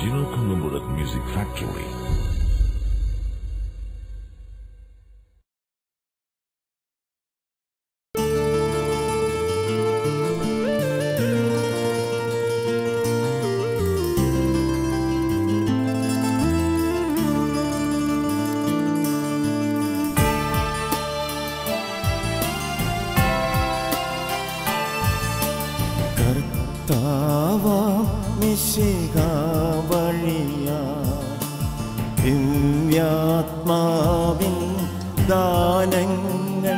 Gino Columburat Music Factory. കർത്താവാം മിശിഹ വഴിയാ ദിവ്യാത്മാവിൻ ദാനങ്ങൾ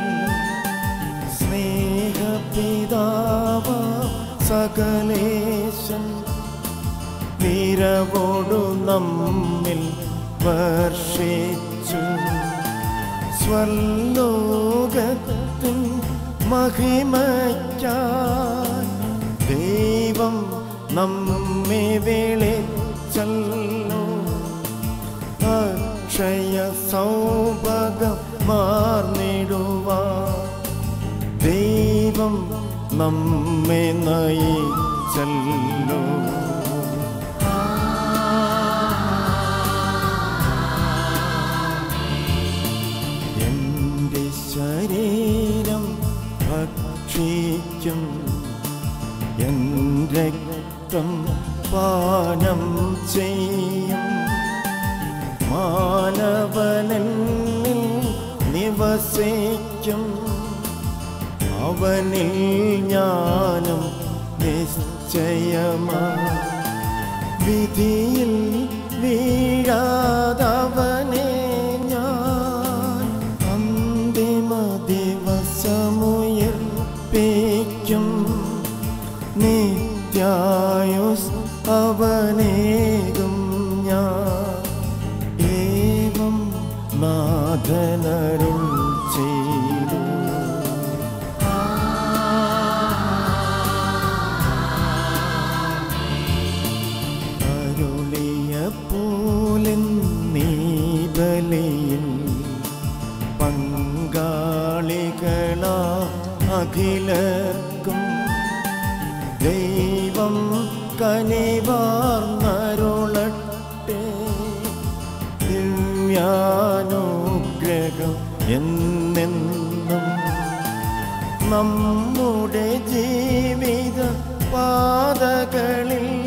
സ്നേഹപിതാവ സകലേശൻ നിരവോടു നമ്മിൽ വർഷിച്ചു സ്വലോകത്തിൻ മഹിമയ്ക്കായി ദൈവം നമ്മെ വിളിച്ചല്ലോ അക്ഷയ സൗഭകം മാർന്നിടുവാ ദൈവം നമ്മെ നയിച്ചല്ലോ എന്റെ ശരീരം ഭക്ഷിക്കും എൻ രക്തം പാനം ചെയ്യും മാനവനെന്നിൽ നിവസിക്കും അവനിൽ ഞാനും നിശ്ചയമാ വിധിയിൽ വീഴാതവനെ ഞാൻ അന്തിമ ദിവസമുയർപ്പിക്കും നിത്യായുസ് അവനേകും ഞാൻ ഏവം നാഥനരുൾ ചെയ്തു അരുളിയ പോലെ നീ ബലിയിൽ പങ്കാളികളാ അഖിലർക്കും ദൈവം കനിവാർന്നരുളട്ടെ ദിവ്യാനുഗ്രഹം എന്നെന്നും നമ്മുടെ ജീവിത പാതകളിൽ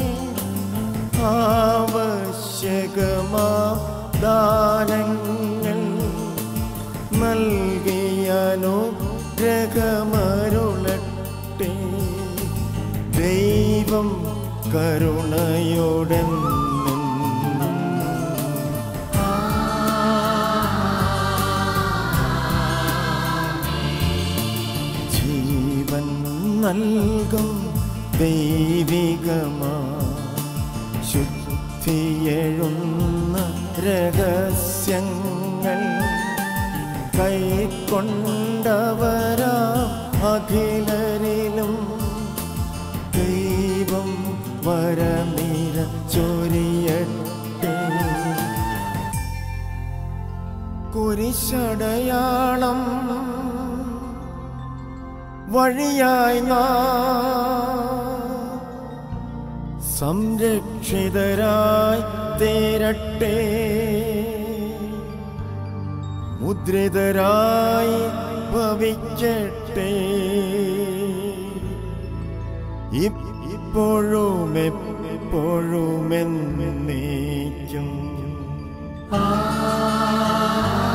ആവശ്യകമാ ദാനങ്ങൾ നൽകിയനുഗ്രഹമരുളട്ടെ ദൈവം കരുണയോടെ ജീവൻ നൽകും ദൈവികമാ ശുദ്ധിയെഴുന്ന രഹസ്യങ്ങൾ കൈക്കൊണ്ടവരാ അഖിലരിലും ദൈവം വരനിര ചൊരിയട്ടെ കുരിശടയാളം വഴിയായി നാം സംരക്ഷിതരായി തീരട്ടെ മുദ്രിതരായി ഭവിക്കട്ടെ ഇപ്പോഴും എപ്പോഴും എന്നേക്കും ആ